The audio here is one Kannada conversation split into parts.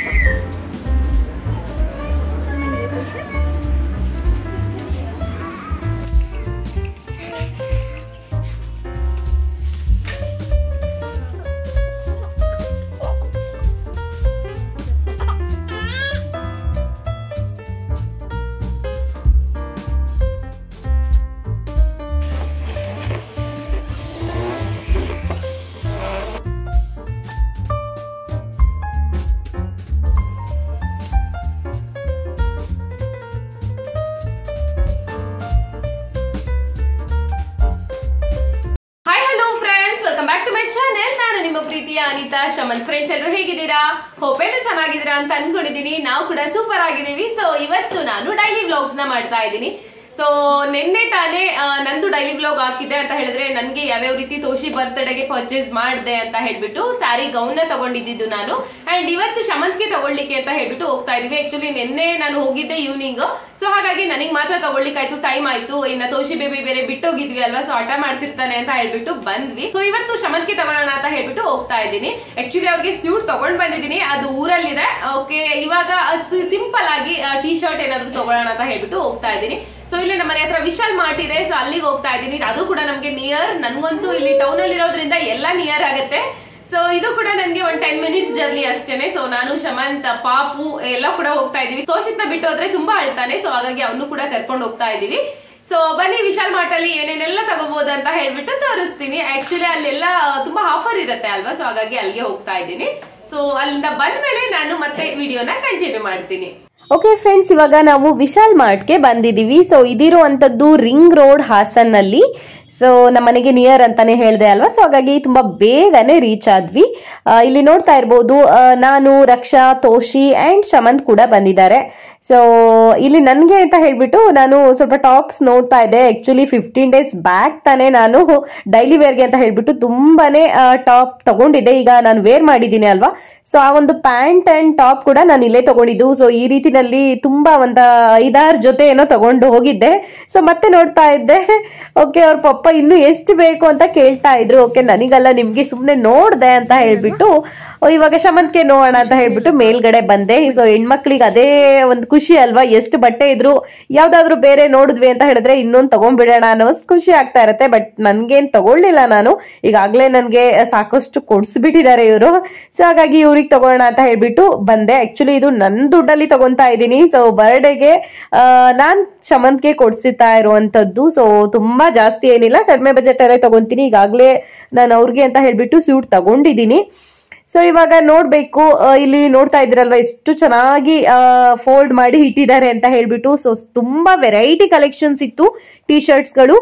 Hi hello friends welcome back to my channel ನಾನು ನಿಮ್ಮ ಪ್ರೀತಿಯ ಅನಿತಾ ಶಮನ್ ಫ್ರೆಂಡ್ಸ್ ಎಲ್ಲರೂ ಹೇಗಿದ್ದೀರಾ ಹೋಪ್ ಎಲ್ಲರೂ ಚೆನ್ನಾಗಿದ್ದೀರಾ ಅಂತ ಅನ್ಕೊಂಡಿದೀನಿ ನಾವು ಕೂಡ ಸೂಪರ್ ಆಗಿದ್ದೀವಿ ಸೊ ಇವತ್ತು ನಾನು ಡೈಲಿ ವ್ಲಾಗ್ಸ್ ನ ಮಾಡ್ತಾ ಇದ್ದೀನಿ ಸೊ ನಿನ್ನೆ ತಾನೇ ಆ, ನಂದು ಡೈಲಿ ವ್ಲಾಗ್ ಹಾಕಿದ್ದೆ ಅಂತ ಹೇಳಿದ್ರೆ ನನ್ಗೆ ಯಾವ್ಯಾವ ರೀತಿ ತೋಷಿ ಬರ್ತ್ಡೇಗೆ ಪರ್ಚೇಸ್ ಮಾಡಿದೆ ಅಂತ ಹೇಳ್ಬಿಟ್ಟು ಸ್ಯಾರಿ ಗೌನ್ ನ ತಗೊಂಡಿದ್ದು ನಾನು ಅಂಡ್ ಇವತ್ತು ಶಮಂತ್ಗೆ ತಗೊಳ್ಳಿಕ್ಕೆ ಅಂತ ಹೇಳ್ಬಿಟ್ಟು ಹೋಗ್ತಾ ಇದೀವಿ ಆಕ್ಚುಲಿ ನಿನ್ನೆ ನಾನು ಹೋಗಿದ್ದೆ ಈವ್ನಿಂಗ್ ಸೊ ಹಾಗಾಗಿ ನನಗೆ ಮಾತ್ರ ತಗೊಳ್ಳಿಕ್ಕಾಯ್ತು ಟೈಮ್ ಆಯ್ತು ಇನ್ನ ತೋಷಿ ಬೇಬಿ ಬೇರೆ ಬಿಟ್ಟೋಗಿದ್ವಿ ಅಲ್ವಾ ಸೊ ಆಟ ಮಾಡ್ತಿರ್ತಾನೆ ಅಂತ ಹೇಳ್ಬಿಟ್ಟು ಬಂದ್ವಿ ಸೊ ಇವತ್ತು ಶಮಂತ್ಗೆ ತಗೊಳ್ಳೋಣ ಅಂತ ಹೇಳ್ಬಿಟ್ಟು ಹೋಗ್ತಾ ಇದ್ದೀನಿ ಆಕ್ಚುಲಿ ಅವ್ರಿಗೆ ಸ್ಯೂಟ್ ತಗೊಂಡ್ ಬಂದಿದ್ದೀನಿ ಅದು ಊರಲ್ಲಿದೆ ಓಕೆ ಇವಾಗ ಸಿಂಪಲ್ ಆಗಿ ಟಿ ಶರ್ಟ್ ಏನಾದ್ರು ತಗೊಳ್ಳೋಣ ಅಂತ ಹೇಳ್ಬಿಟ್ಟು ಹೋಗ್ತಾ ಇದ್ದೀನಿ ಸೊ ಇಲ್ಲಿ ನಮ್ಮ ಮನೆ ಹತ್ರ ವಿಶಾಲ್ ಮಾರ್ಟ್ ಇದೆ ಸೊ ಅಲ್ಲಿಗೆ ಹೋಗ್ತಾ ಇದ್ದೀನಿ ಅದು ಕೂಡ ನಮ್ಗೆ ನಿಯರ್ ನನ್ಗಂತೂ ಇಲ್ಲಿ ಟೌನ್ ಅಲ್ಲಿ ಇರೋದ್ರಿಂದ ಎಲ್ಲ ನಿಯರ್ ಆಗುತ್ತೆ ಸೊ ಇದು ಕೂಡ ನನ್ಗೆ ಒಂದ್ ಟೆನ್ ಮಿನಿಟ್ಸ್ ಜರ್ನಿ ಅಷ್ಟೇನೆ ಸೊ ನಾನು ಶಮಂತ್ ಪಾಪು ಎಲ್ಲ ಕೂಡ ಹೋಗ್ತಾ ಇದೀವಿ ಸೋಶಿತ್ನ ಬಿಟ್ಟು ಹೋದ್ರೆ ತುಂಬಾ ಅಳ್ತಾನೆ ಸೊ ಹಾಗಾಗಿ ಅವನು ಕೂಡ ಕರ್ಕೊಂಡು ಹೋಗ್ತಾ ಇದೀವಿ ಸೊ ಬನ್ನಿ ವಿಶಾಲ್ ಮಾರ್ಟ್ ಅಲ್ಲಿ ಏನೇನೆಲ್ಲ ತಗೋಬಹುದು ಅಂತ ಹೇಳ್ಬಿಟ್ಟು ತೋರಿಸ್ತೀನಿ ಆಕ್ಚುಲಿ ಅಲ್ಲೆಲ್ಲ ಆ, ತುಂಬಾ ಆಫರ್ ಇರುತ್ತೆ ಅಲ್ವಾ ಸೊ ಹಾಗಾಗಿ ಅಲ್ಲಿಗೆ ಹೋಗ್ತಾ ಇದ್ದೀನಿ ಸೊ ಅಲ್ಲಿಂದ ಬಂದ್ಮೇಲೆ ನಾನು ಮತ್ತೆ ವಿಡಿಯೋನ ಕಂಟಿನ್ಯೂ ಮಾಡ್ತೀನಿ ಓಕೆ ಫ್ರೆಂಡ್ಸ್ ಇವಾಗ ನಾವು ವಿಶಾಲ್ ಮಾರ್ಟ್ಗೆ ಬಂದಿದ್ದೀವಿ ಸೊ ಇದಿರುವಂಥದ್ದು ರಿಂಗ್ ರೋಡ್ ಹಾಸನ್ನಲ್ಲಿ ಸೊ ನಮ್ಮ ಮನೆಗೆ ನಿಯರ್ ಅಂತಾನೆ ಹೇಳಿದೆ ಅಲ್ವಾ ಸೊ ಹಾಗಾಗಿ ತುಂಬಾ ಬೇಗನೆ ರೀಚ್ ಆದ್ವಿ ಆ, ಇಲ್ಲಿ ನೋಡ್ತಾ ಇರ್ಬೋದು ಆ, ನಾನು ರಕ್ಷಾ ತೋಷಿ ಅಂಡ್ ಶಮಂತ್ ಕೂಡ ಬಂದಿದ್ದಾರೆ ಸೊ ಇಲ್ಲಿ ನನಗೆ ಅಂತ ಹೇಳ್ಬಿಟ್ಟು ನಾನು ಸ್ವಲ್ಪ ಟಾಪ್ಸ್ ನೋಡ್ತಾ ಇದ್ದೆ ಆಕ್ಚುಲಿ ಫಿಫ್ಟೀನ್ ಡೇಸ್ ಬ್ಯಾಕ್ ತಾನೇ ನಾನು ಡೈಲಿ ವೇರ್ಗೆ ಅಂತ ಹೇಳ್ಬಿಟ್ಟು ತುಂಬಾನೇ ಟಾಪ್ ತಗೊಂಡಿದ್ದೆ ಈಗ ನಾನು ವೇರ್ ಮಾಡಿದ್ದೀನಿ ಅಲ್ವಾ ಸೊ ಆ ಒಂದು ಪ್ಯಾಂಟ್ ಅಂಡ್ ಟಾಪ್ ಕೂಡ ನಾನು ಇಲ್ಲೇ ತಗೊಂಡಿದ್ದು ಸೊ ಈ ರೀತಿನಲ್ಲಿ ತುಂಬಾ ಒಂದ ಐದಾರು ಜೊತೆ ಏನೋ ತಗೊಂಡು ಹೋಗಿದ್ದೆ ಸೊ ಮತ್ತೆ ನೋಡ್ತಾ ಇದ್ದೆ ಓಕೆ ಅವ್ರ ಪಪ್ಪ ಇನ್ನು ಎಷ್ಟು ಬೇಕು ಅಂತ ಕೇಳ್ತಾ ಇದ್ರು ಓಕೆ ನನಗಲ್ಲ ನಿಮ್ಗೆ ಸುಮ್ನೆ ನೋಡ್ದೆ ಅಂತ ಹೇಳ್ಬಿಟ್ಟು ಓ, ಇವಾಗ ಶಮಂತ್ಗೆ ನೋಡೋಣ ಅಂತ ಹೇಳ್ಬಿಟ್ಟು ಮೇಲ್ಗಡೆ ಬಂದೆ ಸೊ ಹೆಣ್ಮಕ್ಳಿಗೆ ಅದೇ ಒಂದು ಖುಷಿ ಅಲ್ವಾ ಎಷ್ಟು ಬಟ್ಟೆ ಇದ್ರು ಯಾವ್ದಾದ್ರು ಬೇರೆ ನೋಡಿದ್ವಿ ಅಂತ ಹೇಳಿದ್ರೆ ಇನ್ನೊಂದು ತಗೊಂಡ್ಬಿಡೋಣ ಅನ್ನೋ ಖುಷಿ ಆಗ್ತಾ ಇರತ್ತೆ ಬಟ್ ನನ್ಗೇನ್ ತಗೊಳ್ಳಿಲ್ಲ ನಾನು ಈಗಾಗ್ಲೇ ನನ್ಗೆ ಸಾಕಷ್ಟು ಕೊಡ್ಸ್ಬಿಟ್ಟಿದ್ದಾರೆ ಇವರು ಸೊ ಹಾಗಾಗಿ ಇವ್ರಿಗೆ ತಗೋಣ ಅಂತ ಹೇಳ್ಬಿಟ್ಟು ಬಂದೆ ಆಕ್ಚುಲಿ ಇದು ನನ್ ದುಡ್ಡಲ್ಲಿ ತಗೊಂತಾ ಇದ್ದೀನಿ ಸೊ ಬರ್ಡೇಗೆ ನಾನ್ ಶಮಂತ್ಗೆ ಕೊಡ್ಸಿತಾ ಇರುವಂತದ್ದು ಸೊ ತುಂಬಾ ಜಾಸ್ತಿ ಏನಿಲ್ಲ ಕಡಿಮೆ ಬಜೆಟ್ ಅಲ್ಲೇ ತಗೊಂತೀನಿ ಈಗಾಗ್ಲೇ ನಾನು ಅವ್ರಿಗೆ ಅಂತ ಹೇಳ್ಬಿಟ್ಟು ಸ್ಯೂಟ್ ತಗೊಂಡಿದ್ದೀನಿ ಸೊ ಇವಾಗ ನೋಡ್ಬೇಕು ಆ, ಇಲ್ಲಿ ನೋಡ್ತಾ ಇದ್ರಲ್ವಾ ಎಷ್ಟು ಚೆನ್ನಾಗಿ ಫೋಲ್ಡ್ ಮಾಡಿ ಇಟ್ಟಿದ್ದಾರೆ ಅಂತ ಹೇಳ್ಬಿಟ್ಟು ಸೊ ತುಂಬಾ ವೆರೈಟಿ ಕಲೆಕ್ಷನ್ಸ್ ಇತ್ತು ಟಿ ಶರ್ಟ್ಸ್ಗಳು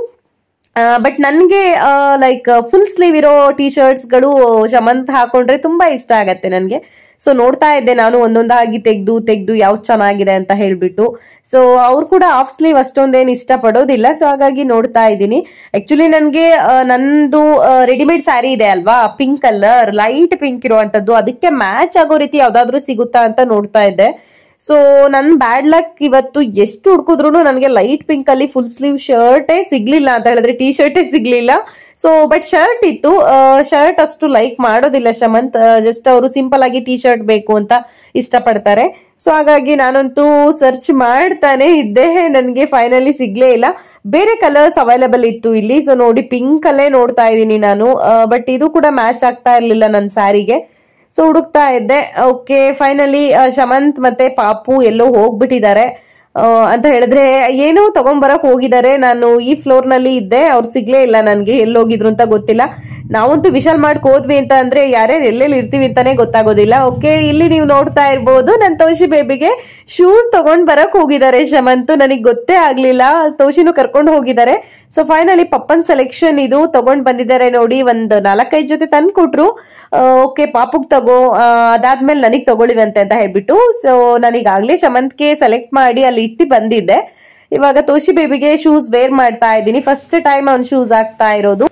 ಬಟ್ ನನಗೆ ಲೈಕ್ ಫುಲ್ ಸ್ಲೀವ್ ಇರೋ ಟಿ ಶರ್ಟ್ಸ್ಗಳು ಶಮಂತ್ ಹಾಕೊಂಡ್ರೆ ತುಂಬಾ ಇಷ್ಟ ಆಗತ್ತೆ ನನಗೆ ಸೊ ನೋಡ್ತಾ ಇದ್ದೆ ನಾನು ಒಂದೊಂದಾಗಿ ತೆಗ್ದು ತೆಗ್ದು ಯಾವ್ದು ಚೆನ್ನಾಗಿದೆ ಅಂತ ಹೇಳ್ಬಿಟ್ಟು ಸೊ ಅವ್ರು ಕೂಡ ಆಫ್ ಸ್ಲೀವ್ ಅಷ್ಟೊಂದೇನು ಇಷ್ಟಪಡೋದಿಲ್ಲ ಸೊ ಹಾಗಾಗಿ ನೋಡ್ತಾ ಇದ್ದೀನಿ ಆಕ್ಚುಲಿ ನನಗೆ ನಂದು ರೆಡಿಮೇಡ್ ಸ್ಯಾರಿ ಇದೆ ಅಲ್ವಾ ಪಿಂಕ್ ಕಲರ್ ಲೈಟ್ ಪಿಂಕ್ ಇರುವಂತದ್ದು ಅದಕ್ಕೆ ಮ್ಯಾಚ್ ಆಗೋ ರೀತಿ ಯಾವ್ದಾದ್ರು ಸಿಗುತ್ತಾ ಅಂತ ನೋಡ್ತಾ ಇದ್ದೆ ಸೊ ನನ್ ಬ್ಯಾಡ್ ಲಕ್ ಇವತ್ತು ಎಷ್ಟು ಹುಡ್ಕುದ್ರು ನನಗೆ ಲೈಟ್ ಪಿಂಕ್ ಅಲ್ಲಿ ಫುಲ್ ಸ್ಲೀವ್ ಶರ್ಟೇ ಸಿಗ್ಲಿಲ್ಲ ಅಂತ ಹೇಳಿದ್ರೆ ಟಿ ಶರ್ಟೇ ಸಿಗ್ಲಿಲ್ಲ ಸೊ ಬಟ್ ಶರ್ಟ್ ಇತ್ತು ಶರ್ಟ್ ಅಷ್ಟು ಲೈಕ್ ಮಾಡೋದಿಲ್ಲ ಶಮಂತ್ ಜಸ್ಟ್ ಅವರು ಸಿಂಪಲ್ ಆಗಿ ಟಿ ಶರ್ಟ್ ಬೇಕು ಅಂತ ಇಷ್ಟಪಡ್ತಾರೆ ಸೊ ಹಾಗಾಗಿ ನಾನಂತೂ ಸರ್ಚ್ ಮಾಡ್ತಾನೆ ಇದ್ದೆ ನನಗೆ ಫೈನಲಿ ಸಿಗ್ಲೇ ಇಲ್ಲ ಬೇರೆ ಕಲರ್ಸ್ ಅವೈಲೇಬಲ್ ಇತ್ತು ಇಲ್ಲಿ ಸೊ ನೋಡಿ ಪಿಂಕ್ ಅಲ್ಲೇ ನೋಡ್ತಾ ಇದ್ದೀನಿ ನಾನು ಬಟ್ ಇದು ಕೂಡ ಮ್ಯಾಚ್ ಆಗ್ತಾ ಇರ್ಲಿಲ್ಲ ನನ್ನ ಸ್ಯಾರಿಗೆ ಸೊ ಹುಡುಕ್ತಾ ಇದ್ದೆ ಓಕೆ ಫೈನಲಿ ಶಮಂತ್ ಮತ್ತೆ ಪಾಪು ಎಲ್ಲೋ ಹೋಗ್ಬಿಟ್ಟಿದ್ದಾರೆ ಆ, ಅಂತ ಹೇಳಿದ್ರೆ ಏನೋ ತಗೊಂಬರಕ್ ಹೋಗಿದ್ದಾರೆ ನಾನು ಈ ಫ್ಲೋರ್ ನಲ್ಲಿ ಇದ್ದೆ ಅವ್ರು ಸಿಗ್ಲೇ ಇಲ್ಲ ನನ್ಗೆ ಎಲ್ಲಿ ಹೋಗಿದ್ರು ಅಂತ ಗೊತ್ತಿಲ್ಲ ನಾವಂತೂ ವಿಶಾಲ್ ಮಾಡ್ಕ್ ಹೋದ್ವಿ ಅಂತ ಅಂದ್ರೆ ಯಾರ್ಯಾರು ಎಲ್ಲೆಲ್ಲಿ ಇರ್ತೀವಿ ಅಂತಾನೆ ಗೊತ್ತಾಗೋದಿಲ್ಲ ಓಕೆ ಇಲ್ಲಿ ನೀವು ನೋಡ್ತಾ ಇರ್ಬೋದು ನನ್ ತೋಷಿ ಬೇಬಿಗೆ ಶೂಸ್ ತಗೊಂಡ್ ಬರಕ್ ಹೋಗಿದ್ದಾರೆ ಶಮಂತು ನನಗೆ ಗೊತ್ತೇ ಆಗ್ಲಿಲ್ಲ ತೋಷಿನೂ ಕರ್ಕೊಂಡು ಹೋಗಿದ್ದಾರೆ ಸೊ ಫೈನಲಿ ಪಪ್ಪನ್ ಸೆಲೆಕ್ಷನ್ ಇದು ತಗೊಂಡ್ ಬಂದಿದ್ದಾರೆ ನೋಡಿ ಒಂದ್ ನಾಲ್ಕೈದು ಜೊತೆ ತಂದು ಕೊಟ್ರು ಓಕೆ ಪಾಪುಗ್ ತಗೋ ಆ, ಅದಾದ್ಮೇಲೆ ನನಗ್ ತಗೊಳ್ಳಿವಂತೆ ಅಂತ ಹೇಳ್ಬಿಟ್ಟು ಸೊ ನನಗಾಗ್ಲೇ ಶಮಂತ್ಗೆ ಸೆಲೆಕ್ಟ್ ಮಾಡಿ ಅಲ್ಲಿ ಇಟ್ಟು ಬಂದಿದ್ದೆ ಇವಾಗ ತೋಷಿ ಬೇಬಿಗೆ ಶೂಸ್ ವೇರ್ ಮಾಡ್ತಾ ಇದ್ದೀನಿ ಫಸ್ಟ್ ಟೈಮ್ ಅವ್ನ್ ಶೂಸ್ ಹಾಕ್ತಾ ಇರೋದು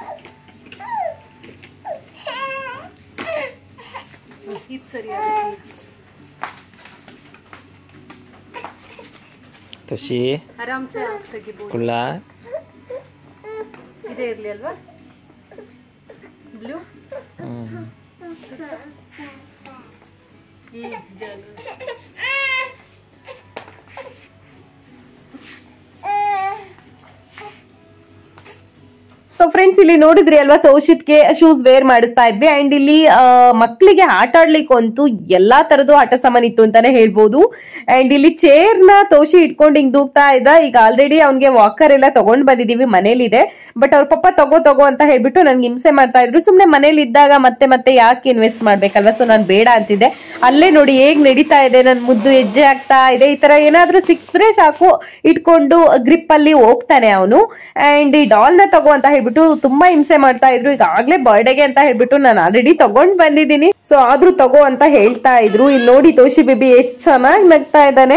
ಇದು ಸರಿ ತುಷಿ ಆರಾಮ್ಸೆ ತೆಗಿಬಹುದು ಕುಳ್ಳ ಇದೇ ಇರ್ಲಿ ಅಲ್ವಾ ಬ್ಲೂ ಸೊ ಫ್ರೆಂಡ್ಸ್ ಇಲ್ಲಿ ನೋಡಿದ್ರಿ ಅಲ್ವಾ ತೋಷಿತ್ಗೆ ಶೂಸ್ ವೇರ್ ಮಾಡಿಸ್ತಾ ಇದ್ವಿ ಅಂಡ್ ಇಲ್ಲಿ ಆ, ಮಕ್ಳಿಗೆ ಆಟ ಆಡ್ಲಿಕ್ಕಂತೂ ಎಲ್ಲಾ ತರದ್ದು ಆಟ ಸಾಮಾನ್ ಇತ್ತು ಅಂತಾನೆ ಹೇಳ್ಬೋದು ಅಂಡ್ ಇಲ್ಲಿ ಚೇರ್ ನ ತೋಷಿ ಇಟ್ಕೊಂಡು ಹಿಂಗ್ ದೂಗ್ತಾ ಇದ್ದ ಈಗ ಆಲ್ರೆಡಿ ಅವ್ನಿಗೆ ವಾಕರ್ ಎಲ್ಲ ತಗೊಂಡ್ ಬಂದಿದೀವಿ ಮನೇಲಿದೆ ಬಟ್ ಅವ್ರ ಪಪ್ಪ ತಗೋ ತಗೋ ಅಂತ ಹೇಳ್ಬಿಟ್ಟು ನನ್ಗೆ ಹಿಂಸೆ ಮಾಡ್ತಾ ಇದ್ರು ಸುಮ್ನೆ ಮನೇಲಿ ಇದ್ದಾಗ ಮತ್ತೆ ಮತ್ತೆ ಯಾಕೆ ಇನ್ವೆಸ್ಟ್ ಮಾಡ್ಬೇಕಲ್ವಾ ಸೊ ನಾನು ಬೇಡ ಅಂತಿದ್ದೆ ಅಲ್ಲೇ ನೋಡಿ ಹೇಗ್ ನಡೀತಾ ಇದೆ ನನ್ ಮುದ್ದು ಹೆಜ್ಜೆ ಆಗ್ತಾ ಇದೆ ಈ ತರ ಏನಾದ್ರೂ ಸಿಕ್ದ್ರೆ ಸಾಕು ಇಟ್ಕೊಂಡು ಗ್ರಿಪ್ ಅಲ್ಲಿ ಹೋಗ್ತಾನೆ ಅವನು ಅಂಡ್ ಈ ಡಾಲ್ ನ ತಗೋ ಅಂತ ಹೇಳ್ಬಿಟ್ಟು ತುಂಬಾ ಹಿಂಸೆ ಮಾಡ್ತಾ ಇದ್ರು ಈಗಾಗ್ಲೇ ಬರ್ಡೇಗೆ ಅಂತ ಹೇಳ್ಬಿಟ್ಟು ನಾನು ಆಲ್ರೆಡಿ ತಗೊಂಡ್ ಬಂದಿದ್ದೀನಿ ಸೊ ಆದ್ರೂ ತಗೋ ಅಂತ ಹೇಳ್ತಾ ಇದ್ರು ಇಲ್ಲಿ ನೋಡಿ ತೋಷಿ ಬೇಬಿ ಎಷ್ಟ್ ಚೆನ್ನಾಗಿ ನಗ್ತಾ ಇದ್ದಾನೆ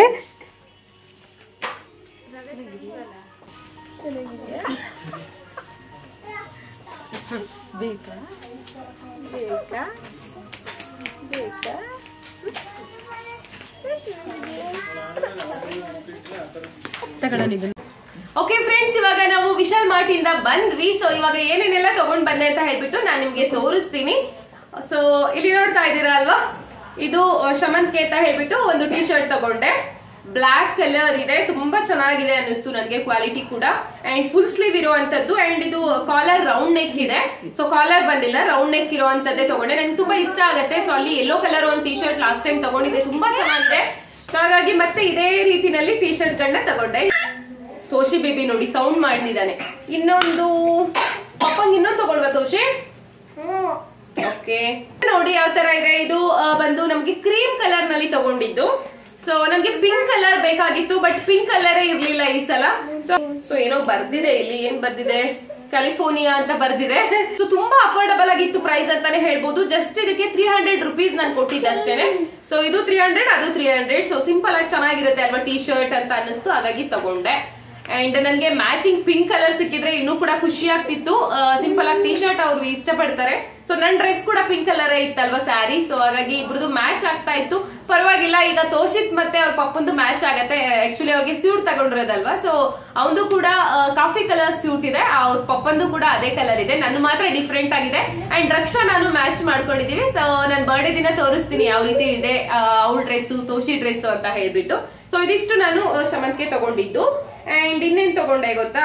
ಓಕೆ ಫ್ರೆಂಡ್ಸ್ ಇವಾಗ ನಾವು ವಿಶಾಲ್ ಮಾರ್ಟ್ ಇಂದ ಬಂದ್ವಿ ಸೊ ಇವಾಗ ಏನೇನೆಲ್ಲ ತಗೊಂಡ್ ಬಂದೆ ಅಂತ ಹೇಳ್ಬಿಟ್ಟು ನಾನು ನಿಮ್ಗೆ ತೋರಿಸ್ತೀನಿ ಸೊ ಇಲ್ಲಿ ನೋಡ್ತಾ ಇದ್ದೀರಾ ಅಲ್ವಾ ಇದು ಆ, ಶಮಂತ್ಗೆ ಅಂತ ಹೇಳ್ಬಿಟ್ಟು ಒಂದು ಟಿ ಶರ್ಟ್ ತಗೊಂಡೆ ಬ್ಲಾಕ್ ಕಲರ್ ಇದೆ ತುಂಬಾ ಚೆನ್ನಾಗಿದೆ ಅನ್ನಿಸ್ತು ನನಗೆ ಕ್ವಾಲಿಟಿ ಕೂಡ ಅಂಡ್ ಫುಲ್ ಸ್ಲೀವ್ ಇರುವಂತದ್ದು ಅಂಡ್ ಇದು ಕಾಲರ್ ರೌಂಡ್ ನೆಕ್ ಇದೆ ಸೊ ಕಾಲರ್ ಬಂದಿಲ್ಲ ರೌಂಡ್ ನೆಕ್ ಇರುವಂತದ್ದೇ ತಗೊಂಡೆ ನನಗೆ ತುಂಬಾ ಇಷ್ಟ ಆಗುತ್ತೆ ಸೊ ಅಲ್ಲಿ ಯೆಲ್ಲೋ ಕಲರ್ ಒಂದು ಟಿ ಶರ್ಟ್ ಲಾಸ್ಟ್ ಟೈಮ್ ತಗೊಂಡಿದ್ದೆ ತುಂಬಾ ಚೆನ್ನಾಗಿದೆ So ಹಾಗಾಗಿ ಮತ್ತೆ ಇದೇ ರೀತಿನಲ್ಲಿ ಟಿ ಶರ್ಟ್ ಗಳನ್ನ ತಗೊಂಡೆ ತೋಷಿ ಬೇಬಿ ನೋಡಿ ಸೌಂಡ್ ಮಾಡ್ತಿದ್ದಾನೆ ಇನ್ನೊಂದು ಪಪ್ಪಂಗ್ ಇನ್ನೊಂದು ತಗೊಳ್ವಾ ತೋಷಿ ಓಕೆ ನೋಡಿ ಯಾವ ತರ ಇದೆ ಇದು ಆ, ಬಂದು ನಮ್ಗೆ ಕ್ರೀಮ್ ಕಲರ್ ನಲ್ಲಿ ತಗೊಂಡಿದ್ದು ಸೊ ನಮ್ಗೆ ಪಿಂಕ್ ಕಲರ್ ಬೇಕಾಗಿತ್ತು ಬಟ್ ಪಿಂಕ್ ಕಲರೇ ಇರ್ಲಿಲ್ಲ ಈ ಸಲ ಸೊ ಸೊ ಏನೋ ಬರ್ದಿದೆ ಇಲ್ಲಿ ಏನ್ ಬರ್ದಿದೆ ಕ್ಯಾಲಿಫೋರ್ನಿಯಾ ಅಂತ ಬರ್ದಿದೆ ಸೊ ತುಂಬಾ ಅಫೋರ್ಡಬಲ್ ಆಗಿತ್ತು ಪ್ರೈಸ್ ಅಂತಾನೆ ಹೇಳ್ಬೋದು ಜಸ್ಟ್ ಇದಕ್ಕೆ ತ್ರೀ ಹಂಡ್ರೆಡ್ ರುಪೀಸ್ ನಾನು ಕೊಟ್ಟಿದ್ದೆ ಅಷ್ಟೇನೆ ಸೊ ಇದು ತ್ರೀ ಹಂಡ್ರೆಡ್ ಅದು ತ್ರೀ ಹಂಡ್ರೆಡ್ ಸೊ ಸಿಂಪಲ್ ಆಗಿ ಚೆನ್ನಾಗಿರುತ್ತೆ ಅಲ್ವಾ ಟಿ ಶರ್ಟ್ ಅಂತ ಅನ್ನಿಸ್ತು ಹಾಗಾಗಿ ತಗೊಂಡೆ ಅಂಡ್ ನನಗೆ ಮ್ಯಾಚಿಂಗ್ ಪಿಂಕ್ ಕಲರ್ ಸಿಕ್ಕಿದ್ರೆ ಇನ್ನೂ ಕೂಡ ಖುಷಿ ಆಗ್ತಿತ್ತು ಸಿಂಪಲ್ ಆಗಿ ಟಿ ಶರ್ಟ್ ಅವ್ರು ಇಷ್ಟಪಡ್ತಾರೆ ಸೊ ನನ್ನ ಡ್ರೆಸ್ ಕೂಡ ಪಿಂಕ್ ಕಲರ್ ಇತ್ತಲ್ವಾ ಸ್ಯಾರಿ ಸೊ ಹಾಗಾಗಿ ಇಬ್ರದ್ದು ಮ್ಯಾಚ್ ಆಗ್ತಾ ಇತ್ತು ಪರವಾಗಿಲ್ಲ ಈಗ ತೋಷಿತ್ ಮತ್ತೆ ಅವ್ರ ಪಪ್ಪಂದು ಮ್ಯಾಚ್ ಆಗತ್ತೆ ಆಕ್ಚುಲಿ ಅವ್ರಿಗೆ ಸ್ಯೂಟ್ ತಗೊಂಡಿರೋದಲ್ವಾ ಸೊ ಅವನು ಕೂಡ ಕಾಫಿ ಕಲರ್ ಸ್ಯೂಟ್ ಇದೆ ಅವ್ರ ಪಪ್ಪಂದು ಕೂಡ ಅದೇ ಕಲರ್ ಇದೆ ನನ್ನ ಮಾತ್ರ ಡಿಫ್ರೆಂಟ್ ಆಗಿದೆ ಅಂಡ್ ರಕ್ಷಾ ನಾನು ಮ್ಯಾಚ್ ಮಾಡ್ಕೊಂಡಿದೀವಿ ಸೊ ನನ್ನ ಬರ್ಡೇ ದಿನ ತೋರಿಸ್ತೀನಿ ಯಾವ ರೀತಿ ಇದೆ ಅವಳ ಡ್ರೆಸ್ಸು ತೋಷಿ ಡ್ರೆಸ್ ಅಂತ ಹೇಳ್ಬಿಟ್ಟು ಸೊ ಇದಿಷ್ಟು ನಾನು ಆ, ಶಮಂತ್ಗೆ ತಗೊಂಡಿದ್ದು ಅಂಡ್ ಇನ್ನೇನ್ ತಗೊಂಡೆ ಗೊತ್ತಾ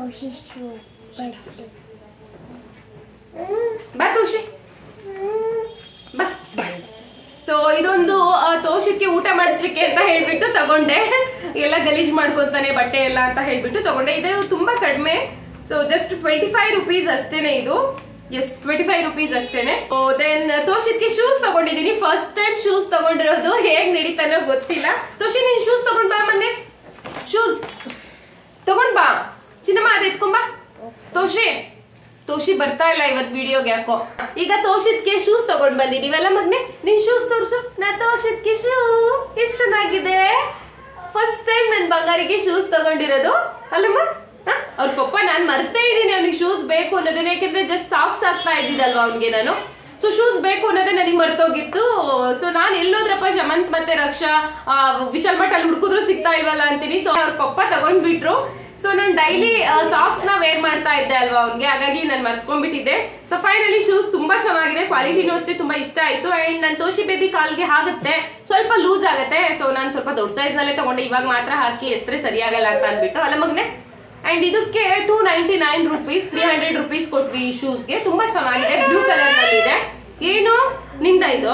ಬಾ ತೋಷಿ ಬಾ ಸೊ ಇದೊಂದು ಆ, ತೋಷಕ್ಕೆ ಊಟ ಮಾಡಿಸ್ಲಿಕ್ಕೆ ಅಂತ ಹೇಳ್ಬಿಟ್ಟು ತಗೊಂಡೆ ಎಲ್ಲ ಗಲೀಜ್ ಮಾಡ್ಕೊಂತಾನೆ ಬಟ್ಟೆ ಎಲ್ಲ ಅಂತ ಹೇಳ್ಬಿಟ್ಟು ತಗೊಂಡೆ ಇದು ತುಂಬಾ ಕಡಿಮೆ so just twenty five rupees ಅಷ್ಟೇನೆ ಇದು ಎಸ್ ಟ್ವೆಂಟಿ ಫೈವ್ ರುಪೀಸ್ ಅಷ್ಟೇನೆ ದೆನ್ ತೋಷಿತ್ಗೆ ಶೂಸ್ ತಗೊಂಡಿದೀನಿ ಫಸ್ಟ್ ಟೈಮ್ ಶೂಸ್ ತಗೊಂಡಿರೋದು ಹೇಗ್ ನಡೀತಾನೋ ಗೊತ್ತಿಲ್ಲ ತೋಷಿ ನೀನ್ ಶೂಸ್ ತಗೊಂಡ್ ಬಾ ಮೊನ್ನೆ ಶೂಸ್ ತಗೊಂಡ್ ಬಾ ಚಿನ್ನಮ್ಮ ಅದ್ ಎತ್ಕೊಂಡ್ ಬಾ ತೋಷಿ ತೋಷಿ ಬರ್ತಾ ಇಲ್ಲ ಇವತ್ ವಿಡಿಯೋಗೆ ಯಾಕೋ ಈಗ ತೋಷಿತ್ಗೆ ಶೂಸ್ ತಗೊಂಡ್ ಬಂದಿದೀವಲ್ಲ ಮಗ್ನೆ ನಿನ್ ಶೂಸ್ ತೋರ್ಸು ನಾ ತೋಷಿತ್ಗೆ ಶೂ ಎಷ್ಟ್ ಚೆನ್ನಾಗಿದೆ ಫಸ್ಟ್ ಟೈಮ್ ನನ್ ಬಂಗಾರಿಗೆ ಶೂಸ್ ತಗೊಂಡಿರೋದು ಅಲ್ಲಮ್ಮ ಹ? ಅವ್ರ ಪಪ್ಪ ನಾನ್ ಮರ್ತೇ ಇದೀನಿ ಅವ್ನಿಗೆ ಶೂಸ್ ಬೇಕು ಅನ್ನೋದನ್ನ ಯಾಕಂದ್ರೆ ಜಸ್ಟ್ ಸಾಕ್ಸ್ ಆಗ್ತಾ ಇದ್ದಿದ್ದಲ್ವಾ ಅವ್ನಿಗೆ ನಾನು ಸೊ ಶೂಸ್ ಬೇಕು ಅನ್ನೋದೇ ನನಗೆ ಮರ್ತೋಗಿತ್ತು ಸೊ ನಾನು ಎಲ್ಲೋದ್ರಪ್ಪ ಶಮಂತ್ ಮತ್ತೆ ರಕ್ಷಾ ಆ, ವಿಶಾಲ್ ಭಟ್ ಅಲ್ಲಿ ಹುಡುಕಿದ್ರು ಸಿಗ್ತಾ ಇಲ್ವಲ್ಲ ಅಂತೀನಿ ಸೊ ಅವ್ರ ಪಪ್ಪ ತಗೊಂಡ್ಬಿಟ್ರು ಸೊ ನಾನು ಡೈಲಿ ಸಾಕ್ಸ್ ನ ವೇರ್ ಮಾಡ್ತಾ ಇದ್ದೆ ಅಲ್ವಾ ಅವ್ನಿಗೆ ಹಾಗಾಗಿ ನಾನು ಮರ್ತ್ಕೊಂಡ್ಬಿಟ್ಟಿದ್ದೆ ಸೊ ಫೈನಲಿ ಶೂಸ್ ತುಂಬಾ ಚೆನ್ನಾಗಿದೆ ಕ್ವಾಲಿಟಿನೂ ಅಷ್ಟೇ ತುಂಬಾ ಇಷ್ಟ ಆಯ್ತು ಅಂಡ್ ನನ್ನ ತೋಷಿ ಬೇಬಿ ಕಾಲ್ಗೆ ಆಗುತ್ತೆ ಸ್ವಲ್ಪ ಲೂಸ್ ಆಗುತ್ತೆ ಸೊ ನಾನು ಸ್ವಲ್ಪ ದೊಡ್ಡ ಸೈಜ್ ನಲ್ಲೇ ತಗೊಂಡೆ ಇವಾಗ ಮಾತ್ರ ಹಾಕಿ ಎಸ್ತ್ರೆ ಸರಿಯಾಗಲ್ಲ ಅಂತ ಅಂದ್ಬಿಟ್ಟು ಅಲ್ಲ ಮಗನೆ ಅಂಡ್ ಇದಕ್ಕೆ two ninety nine rupees three hundred rupees ಕೊಟ್ವಿ ಈ ಶೂಸ್ಗೆ ತುಂಬಾ ಚೆನ್ನಾಗಿದೆ ಬ್ಲೂ ಕಲರ್ ನಲ್ಲಿ ಇದೆ ಏನು ನಿಂದ ಇದು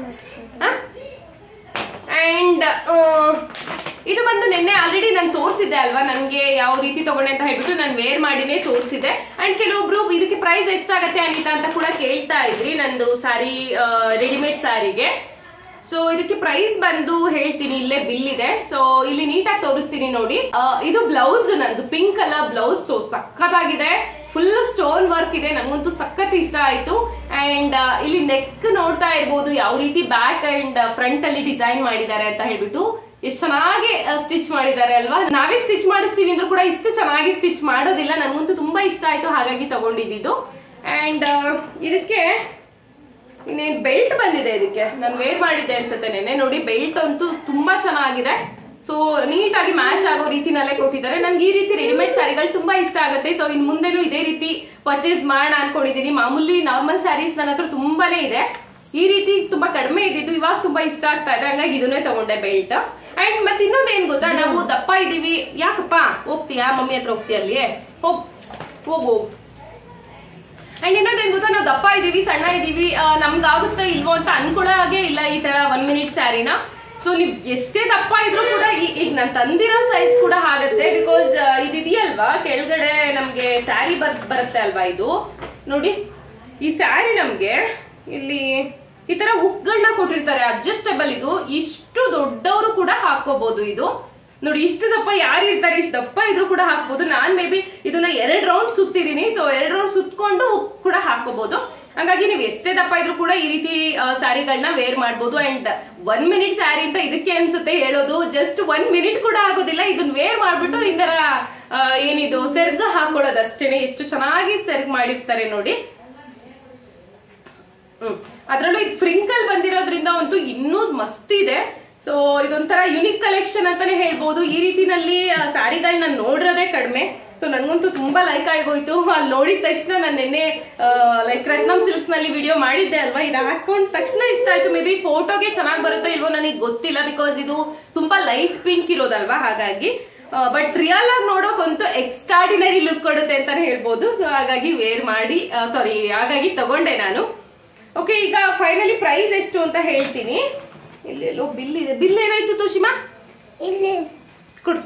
ಅಂಡ್ ಇದು ಬಂದು ನಿನ್ನೆ ಆಲ್ರೆಡಿ ನಾನು ತೋರಿಸಿದ್ದೆ ಅಲ್ವಾ ನನಗೆ ಯಾವ ರೀತಿ ತಗೊಂಡೆ ಅಂತ ಹೇಳ್ಬಿಟ್ಟು ನಾನು ವೇರ್ ಮಾಡಿನೇ ತೋರಿಸಿದ್ದೆ ಅಂಡ್ ಕೆಲವೊಬ್ರು ಇದಕ್ಕೆ ಪ್ರೈಸ್ ಎಷ್ಟಾಗತ್ತೆ ಅನಿತಾ ಅಂತ ಕೂಡ ಕೇಳ್ತಾ ಇದ್ರಿ ನಂದು ಸ್ಯಾರಿ ರೆಡಿಮೇಡ್ ಸ್ಯಾರಿಗೆ ಸೊ ಇದಕ್ಕೆ ಪ್ರೈಸ್ ಬಂದು ಹೇಳ್ತೀನಿ ಇಲ್ಲೇ ಬಿಲ್ ಇದೆ ಸೊ ಇಲ್ಲಿ ನೀಟಾಗಿ ತೋರಿಸ್ತೀನಿ ನೋಡಿ ಆ, ಇದು ಬ್ಲೌಸ್ ನಂದು ಪಿಂಕ್ ಕಲರ್ ಬ್ಲೌಸ್ ಸೊ ಸಖತ್ತಾಗಿದೆ ಫುಲ್ ಸ್ಟೋನ್ ವರ್ಕ್ ಇದೆ ನಂಗಂತೂ ಸಖತ್ ಇಷ್ಟ ಆಯ್ತು ಅಂಡ್ ಇಲ್ಲಿ ನೆಕ್ ನೋಡ್ತಾ ಇರ್ಬೋದು ಯಾವ ರೀತಿ ಬ್ಯಾಕ್ ಅಂಡ್ ಫ್ರಂಟ್ ಅಲ್ಲಿ ಡಿಸೈನ್ ಮಾಡಿದ್ದಾರೆ ಅಂತ ಹೇಳ್ಬಿಟ್ಟು ಎಷ್ಟು ಚೆನ್ನಾಗಿ ಸ್ಟಿಚ್ ಮಾಡಿದ್ದಾರೆ ಅಲ್ವಾ ನಾವೇ ಸ್ಟಿಚ್ ಮಾಡಿಸ್ತೀವಿ ಅಂದ್ರೂ ಕೂಡ ಇಷ್ಟು ಚೆನ್ನಾಗಿ ಸ್ಟಿಚ್ ಮಾಡೋದಿಲ್ಲ ನನಗಂತೂ ತುಂಬಾ ಇಷ್ಟ ಆಯ್ತು ಹಾಗಾಗಿ ತಗೊಂಡಿದ್ದು ಅಂಡ್ ಇದಕ್ಕೆ ಇನ್ನೇನ್ ಬೆಲ್ಟ್ ಬಂದಿದೆ ಇದಕ್ಕೆ ನಾನು ವೇರ್ ಮಾಡಿದ್ದೆ ಅನ್ಸುತ್ತೆ ನೆನೆ ನೋಡಿ ಬೆಲ್ಟ್ ಅಂತೂ ತುಂಬಾ ಚೆನ್ನಾಗಿದೆ ಸೊ ನೀಟಾಗಿ ಮ್ಯಾಚ್ ಆಗೋ ರೀತಿನಲ್ಲೇ ಕೊಟ್ಟಿದ್ದಾರೆ ನನ್ಗೆ ಈ ರೀತಿ ರೆಡಿಮೇಡ್ ಸ್ಯಾರಿಗಳು ತುಂಬಾ ಇಷ್ಟ ಆಗುತ್ತೆ ಸೊ ಇನ್ ಮುಂದೆನೂ ಇದೇ ರೀತಿ ಪರ್ಚೇಸ್ ಮಾಡೋಣ ಅನ್ಕೊಂಡಿದೀನಿ ಮಾಮೂಲಿ ನಾರ್ಮಲ್ ಸ್ಯಾರೀಸ್ ನನ್ನ ಹತ್ರ ತುಂಬಾನೇ ಇದೆ ಈ ರೀತಿ ತುಂಬಾ ಕಡಿಮೆ ಇದ್ದಿದ್ದು ಇವಾಗ ತುಂಬಾ ಇಷ್ಟ ಆಗ್ತಾ ಇದೆ ಹಂಗಾಗಿ ಇದನ್ನೇ ತಗೊಂಡೆ ಬೆಲ್ಟ್ ಅಂಡ್ ಮತ್ತೆ ಇನ್ನೊಂದು ಏನ್ ಗೊತ್ತಾ ನಾವು ದಪ್ಪ ಇದೀವಿ ಯಾಕಪ್ಪ ಹೋಗ್ತೀಯಾ ಮಮ್ಮಿ ಹತ್ರ ಹೋಗ್ತೀಯ ಅಲ್ಲಿ ಹೋಗ್ ಹೋಗ್ ಹೋಗ್ ಅಂಡ್ ಇನ್ನೊಂದೇನ್ ಗೊತ್ತಾ ನಾವು ದಪ್ಪ ಇದೀವಿ ಸಣ್ಣ ಇದೀವಿ ಆ, ನಮ್ಗಾಗುತ್ತಾ ಇಲ್ವೋ ಅಂತ ಅನ್ಕೊಳ್ಳೋ ಹಾಗೆ ಇಲ್ಲ ಈ ತರ ಒನ್ ಮಿನಿಟ್ ಸ್ಯಾರಿನ ಸೊ ನೀವ್ ಎಷ್ಟೇ ದಪ್ಪ ಇದ್ರೂ ಕೂಡ ಈ- ಈಗ ನಾನು ತಂದಿರೋ ಸೈಜ್ ಕೂಡ ಆಗತ್ತೆ ಬಿಕಾಸ್ ಇದಿದೆಯಲ್ವಾ ಕೆಳಗಡೆ ನಮ್ಗೆ ಸ್ಯಾರಿ ಬರ್ ಬರುತ್ತೆ ಅಲ್ವಾ ಇದು ನೋಡಿ ಈ ಸ್ಯಾರಿ ನಮ್ಗೆ ಇಲ್ಲಿ ಈ ತರ ಹುಕ್ಗಳನ್ನ ಕೊಟ್ಟಿರ್ತಾರೆ ಅಡ್ಜಸ್ಟಬಲ್ ಇದು ಇಷ್ಟು ದೊಡ್ಡವರು ಕೂಡ ಹಾಕೋಬಹುದು ಇದು ನೋಡಿ ಇಷ್ಟು ದಪ್ಪ ಯಾರು ಇರ್ತಾರೆ ಇಷ್ಟು ದಪ್ಪ ಇದ್ರು ಕೂಡ ಹಾಕ್ಬೋದು ನಾನ್ ಮೇ ಬಿ ಇದನ್ನ ಎರಡ್ ರೌಂಡ್ ಸುತ್ತಿದೀನಿ ಸೊ ಎರಡ್ ರೌಂಡ್ ಸುತ್ಕೊಂಡು ಹುಕ್ ಕೂಡ ಹಾಕೋಬಹುದು ಹಂಗಾಗಿ ನೀವು ಎಷ್ಟೇ ದಪ್ಪ ಇದ್ರು ಕೂಡ ಈ ರೀತಿ ಸ್ಯಾರಿಗಳನ್ನ ವೇರ್ ಮಾಡ್ಬೋದು ಅಂಡ್ ಒನ್ ಮಿನಿಟ್ ಸ್ಯಾರಿ ಅಂತ ಇದಕ್ಕೆ ಅನ್ಸುತ್ತೆ ಹೇಳೋದು ಜಸ್ಟ್ ಒನ್ ಮಿನಿಟ್ ಕೂಡ ಆಗೋದಿಲ್ಲ ಇದನ್ನ ವೇರ್ ಮಾಡ್ಬಿಟ್ಟು ಈ ತರ ಆ, ಏನಿದು ಸೆರ್ಗ ಹಾಕೊಳ್ಳೋದು ಅಷ್ಟೇನೆ ಎಷ್ಟು ಚೆನ್ನಾಗಿ ಸೆರ್ಗ್ ಮಾಡಿರ್ತಾರೆ ನೋಡಿ ಹ್ಮ್ ಅದ್ರಲ್ಲೂ ಇದು ಫ್ರಿಂಕಲ್ ಬಂದಿರೋದ್ರಿಂದ ಅಂತೂ ಇನ್ನೂ ಮಸ್ತ್ ಇದೆ ಸೊ ಇದೊಂಥರ ಯುನಿಕ್ ಕಲೆಕ್ಷನ್ ಅಂತಾನೆ ಹೇಳ್ಬೋದು ಈ ರೀತಿನಲ್ಲಿ ಸ್ಯಾರಿಗಳನ್ನ ನೋಡಿರೋದೇ ಕಡಿಮೆ ಸೊ ನನ್ಗಂತೂ ತುಂಬಾ ಲೈಕ್ ಆಗೋಯ್ತು ಅಲ್ಲಿ ನೋಡಿದ ತಕ್ಷಣ ನಾನು ನಿನ್ನೆ ಲೈಕ್ ರತ್ನಂ ಸಿಲ್ಕ್ಸ್ ನಲ್ಲಿ ವಿಡಿಯೋ ಮಾಡಿದ್ದೆ ಅಲ್ವಾ ಇದು ಹಾಕೊಂಡ ತಕ್ಷಣ ಇಷ್ಟ ಆಯ್ತು ಮೇ ಬಿ ಫೋಟೋಗೆ ಚೆನ್ನಾಗಿ ಬರುತ್ತೋ ಇಲ್ವೋ ನನಗೆ ಗೊತ್ತಿಲ್ಲ ಬಿಕಾಸ್ ಇದು ತುಂಬಾ ಲೈಟ್ ಪಿಂಕ್ ಇರೋದಲ್ವಾ ಹಾಗಾಗಿ ಬಟ್ ರಿಯಲ್ ಆಗಿ ನೋಡೋಕಂತೂ ಎಕ್ಸ್ಟ್ರಾಡಿನರಿ ಲುಕ್ ಕೊಡುತ್ತೆ ಅಂತಾನೆ ಹೇಳ್ಬೋದು ಸೊ ಹಾಗಾಗಿ ವೇರ್ ಮಾಡಿ ಸಾರಿ ಹಾಗಾಗಿ ತಗೊಂಡೆ ನಾನು ಓಕೆ ಈಗ ಫೈನಲಿ ಪ್ರೈಸ್ ಎಷ್ಟು ಅಂತ ಹೇಳ್ತೀನಿ ಇಲ್ಲೆಲ್ಲೋ ಬಿಲ್ ಇದೆ ಬಿಲ್ ಏನಾಯ್ತು ತೋಶಿಮಾ ಇಲ್ಲಿ ಕೊಡು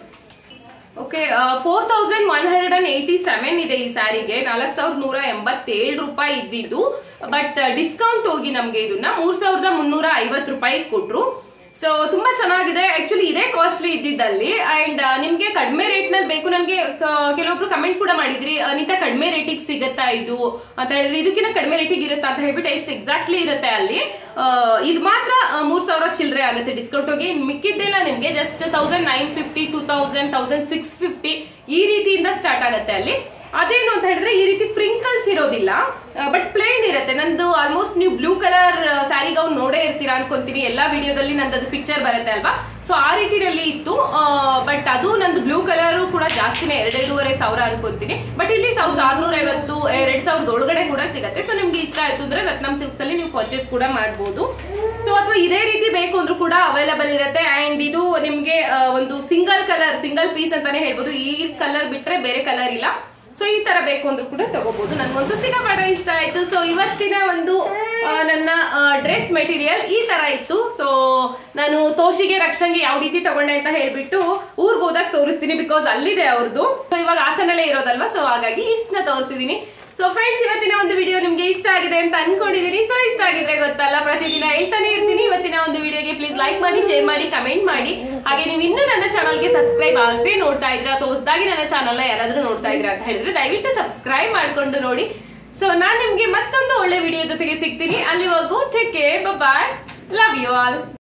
okay four thousand one hundred and eighty seven ಇದೆ ಈ ಸ್ಯಾರಿಗೆ ನಾಲ್ಕು ಸಾವಿರದ ನೂರ ಎಂಬತ್ತೇಳು ರೂಪಾಯಿ ಇದ್ದಿದ್ದು ಬಟ್ ಡಿಸ್ಕೌಂಟ್ ಹೋಗಿ ನಮ್ಗೆ ಇದನ್ನ ಮೂರ್ ಸಾವಿರದ ಮುನ್ನೂರ ಐವತ್ತು ರೂಪಾಯಿ ಕೊಟ್ರು ಸೊ ತುಂಬಾ ಚೆನ್ನಾಗಿದೆ ಆಕ್ಚುಲಿ ಇದೇ ಕಾಸ್ಟ್ಲಿ ಇದ್ದಿದ್ದಲ್ಲಿ ಅಂಡ್ ನಿಮ್ಗೆ ಕಡಿಮೆ ರೇಟ್ ನಲ್ಲಿ ಬೇಕು ನನಗೆ ಕೆಲವೊಬ್ರು ಕಮೆಂಟ್ ಕೂಡ ಮಾಡಿದ್ರಿ ಅನಿತಾ ಕಡಿಮೆ ರೇಟಿಗೆ ಸಿಗತ್ತಾ ಇದು ಅಂತ ಹೇಳಿದ್ರೆ ಇದಕ್ಕಿಂತ ಕಡಿಮೆ ರೇಟಿಗೆ ಇರುತ್ತಾ ಅಂತ ಹೇಳ್ಬಿಟ್ಟು ಎಷ್ಟು ಎಕ್ಸಾಕ್ಟ್ಲಿ ಇರುತ್ತೆ ಅಲ್ಲಿ ಆ, ಇದು ಮಾತ್ರ ಆ, ಮೂರ್ ಸಾವಿರ ಚಿಲ್ಲರೆ ಆಗುತ್ತೆ ಡಿಸ್ಕೌಂಟ್ ಹೋಗಿ ಮಿಕ್ಕಿದ್ದೆಲ್ಲ ನಿಮ್ಗೆ just thousand nine fifty two thousand thousand six fifty ಈ ರೀತಿಯಿಂದ ಸ್ಟಾರ್ಟ್ ಆಗುತ್ತೆ ಅಲ್ಲಿ ಅದೇನು ಅಂತ ಹೇಳಿದ್ರೆ ಈ ರೀತಿ ಫ್ರಿಂಕಲ್ಸ್ ಇರೋದಿಲ್ಲ ಬಟ್ ಪ್ಲೇನ್ ಇರುತ್ತೆ ನಂದು ಆಲ್ಮೋಸ್ಟ್ ನೀವು ಬ್ಲೂ ಕಲರ್ ಸ್ಯಾರಿ ಗೌನ್ ನೋಡೇ ಇರ್ತೀರಾ ಅನ್ಕೊಂತೀನಿ ಎಲ್ಲಾ ವಿಡಿಯೋದಲ್ಲಿ ನಂದು ಪಿಕ್ಚರ್ ಬರುತ್ತೆ ಅಲ್ವಾ ಸೊ ಆ ರೀತಿಯಲ್ಲಿ ಇತ್ತು ಬಟ್ ಅದು ನಂದು ಬ್ಲೂ ಕಲರ್ ಕೂಡ ಜಾಸ್ತಿನೇ ಎರಡೆರಡೂವರೆ ಸಾವಿರ ಅನ್ಕೊಂತೀನಿ ಬಟ್ ಇಲ್ಲಿ ಸಾವಿರದ ಆರ್ನೂರ ಐವತ್ತು ಎರಡ್ ಸಾವಿರದ ಒಳಗಡೆ ಕೂಡ ಸಿಗುತ್ತೆ ಸೊ ನಿಮ್ಗೆ ಇಷ್ಟ ಆಯ್ತು ಅಂದ್ರೆ ರತ್ನಂ ಸಿಲ್ಕ್ಸ್ ಅಲ್ಲಿ ನೀವು ಪರ್ಚೇಸ್ ಕೂಡ ಮಾಡಬಹುದು ಸೊ ಅಥವಾ ಇದೇ ರೀತಿ ಬೇಕು ಅಂದ್ರೂ ಕೂಡ ಅವೈಲಬಲ್ ಇರುತ್ತೆ ಅಂಡ್ ಇದು ನಿಮ್ಗೆ ಆ, ಒಂದು ಸಿಂಗಲ್ ಕಲರ್ ಸಿಂಗಲ್ ಪೀಸ್ ಅಂತಾನೆ ಹೇಳ್ಬೋದು ಈ ಕಲರ್ ಬಿಟ್ರೆ ಬೇರೆ ಕಲರ್ ಇಲ್ಲ ಸೊ ಈ ತರ ಬೇಕು ಅಂದ್ರೂ ಕೂಡ ತಗೋಬಹುದು ನನ್ಗೊಂದು ಸಿಕ್ಕಾಪಟ್ಟೆ ಇಷ್ಟ ಆಯ್ತು ಸೊ ಇವತ್ತಿನ ಒಂದು ಆ, ನನ್ನ ಡ್ರೆಸ್ ಮೆಟೀರಿಯಲ್ ಈ ತರ ಇತ್ತು ಸೊ ನಾನು ತೋಷಿಗೆ ರಕ್ಷಂಗೆ ಯಾವ ರೀತಿ ತಗೊಂಡೆ ಅಂತ ಹೇಳ್ಬಿಟ್ಟು ಊರ್ಗ್ ಹೋದಾಗ ತೋರಿಸ್ತೀನಿ ಬಿಕಾಸ್ ಅಲ್ಲಿದೆ ಅವ್ರದ್ದು ಸೊ ಇವಾಗ ಹಾಸನಲ್ಲೇ ಇರೋದಲ್ವಾ ಸೊ ಹಾಗಾಗಿ ಇಷ್ಟನ್ನ ತೋರಿಸಿದೀನಿ ಸೊ ಫ್ರೆಂಡ್ಸ್ ಇವತ್ತಿನ ಒಂದು ವಿಡಿಯೋ ನಿಮ್ಗೆ ಇಷ್ಟ ಆಗಿದೆ ಅಂತ ಅನ್ಕೊಂಡಿದೀನಿ ಸೊ ಇಷ್ಟ ಆಗಿದ್ರೆ ಗೊತ್ತಲ್ಲ ಪ್ರತಿದಿನ ಹೇಳ್ತಾನೆ ಇರ್ತೀನಿ ಇವತ್ತಿನ ಒಂದು ವಿಡಿಯೋಗೆ ಪ್ಲೀಸ್ ಲೈಕ್ ಮಾಡಿ ಶೇರ್ ಮಾಡಿ ಕಮೆಂಟ್ ಮಾಡಿ ಹಾಗೆ ನೀವು ಇನ್ನೂ ನನ್ನ ಚಾನಲ್ಗೆ ಸಬ್ಸ್ಕ್ರೈಬ್ ಆಗದೆ ನೋಡ್ತಾ ಇದ್ರೆ ಅಥವಾ ಹೊಸದಾಗಿ ನನ್ನ ಚಾನಲ್ ಯಾರಾದ್ರೂ ನೋಡ್ತಾ ಇದ್ರೆ ಅಂತ ಹೇಳಿದ್ರೆ ದಯವಿಟ್ಟು ಸಬ್ಸ್ಕ್ರೈಬ್ ಮಾಡ್ಕೊಂಡು ನೋಡಿ ಸೊ ನಾನ್ ನಿಮ್ಗೆ ಮತ್ತೊಂದು ಒಳ್ಳೆ ವಿಡಿಯೋ ಜೊತೆಗೆ ಸಿಗ್ತೀನಿ ಅಲ್ಲಿವರೆಗೂ take care bye love you all